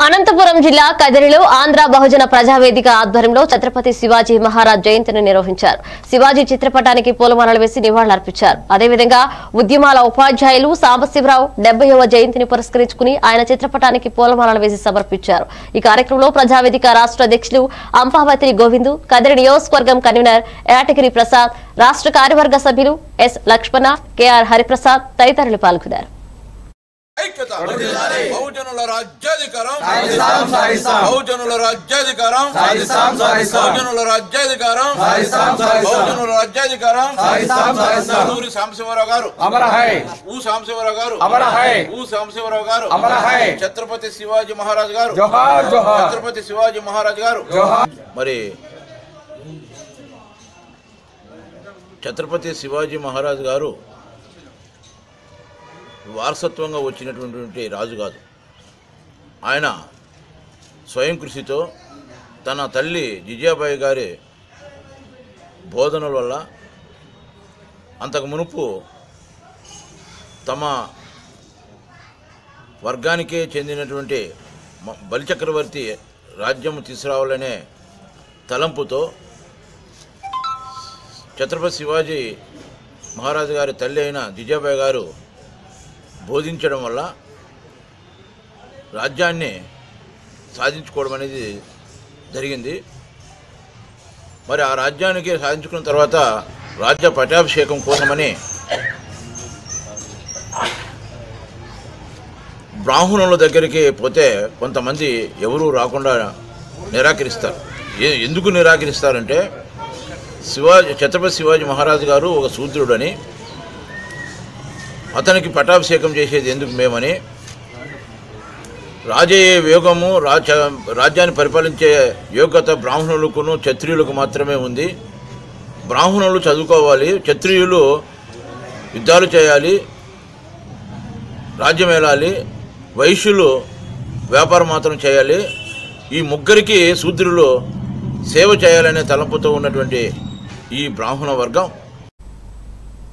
అనంతపురం జిల్లా కదిరిలో ఆంధ్ర బహుజన ప్రజావేదిక ఆధ్వర్యంలో ఛత్రపతి శివాజీ మహారాజ్ జయంతిని నిర్వహించారు శివాజీ చిత్రపటానికి పూలమాలలు వేసి నివాళులర్పించారు అదేవిధంగా ఉద్యమాల ఉపాధ్యాయులు సాంబశివరావు డెబ్బైవ జయంతిని పురస్కరించుకుని ఆయన చిత్రపటానికి పూలమాలలు వేసి సమర్పించారు ఈ కార్యక్రమంలో ప్రజావేదిక రాష్ట్ర అధ్యక్షులు అంపావతి గోవిందు కదిరి నియోజకవర్గం కన్వీనర్ యాటగిరి ప్రసాద్ రాష్ట్ర కార్యవర్గ సభ్యులు ఎస్ లక్ష్మణ కెఆర్ హరిప్రసాద్ తదితరులు పాల్గొన్నారు ఐక్యత బహుజనుల రాజ్యాధికారం బహుజనుల రాజ్యాధికారం బహుజనుల రాజ్యాధికారం బహుజనుల రాజ్యాధికారం నూరి సాంబశివరావు గారు అమర హై ఊ సాంబశివరావు గారు అమర హై ఊ సాంబశివరావు గారు అమర హై ఛత్రపతి శివాజీ మహారాజ్ గారు జోహార్ జోహార్ ఛత్రపతి శివాజీ మహారాజ్ గారు జోహార్ మరి ఛత్రపతి శివాజీ మహారాజ్ గారు వారసత్వంగా వచ్చినటువంటి రాజు కాదు ఆయన స్వయం కృషితో తన తల్లి జిజాబాయి గారి బోధనల వల్ల అంతకు మునుపు తమ వర్గానికే చెందినటువంటి మ- బలిచక్రవర్తి రాజ్యం తీసుకురావాలనే తలంపుతో ఛత్రపతి శివాజీ మహారాజు గారి తల్లి అయిన జిజాబాయి గారు బోధించడం వల్ల రాజ్యాన్ని సాధించుకోవడం అనేది జరిగింది మరి ఆ రాజ్యానికి సాధించుకున్న తర్వాత రాజ్య పట్టాభిషేకం కోసమని బ్రాహ్మణుల దగ్గరికి పోతే కొంతమంది ఎవరూ రాకుండా నిరాకరిస్తారు ఏ- ఎందుకు నిరాకరిస్తారంటే శివాజీ ఛత్రపతి శివాజీ మహారాజు గారు ఒక శూద్రుడని అతనికి పట్టాభిషేకం చేసేది ఎందుకు మేమని రాజయ్యే యోగము రాజ రాజ్యాన్ని పరిపాలించే యోగ్యత బ్రాహ్మణులకును క్షత్రియులకు మాత్రమే ఉంది బ్రాహ్మణులు చదువుకోవాలి క్షత్రియులు యుద్ధాలు చేయాలి రాజ్యం ఏలాలి వైశ్యులు వ్యాపారం మాత్రం చేయాలి ఈ ముగ్గురికి శూద్రులు సేవ చేయాలనే తలంపుతో ఉన్నటువంటి ఈ బ్రాహ్మణ వర్గం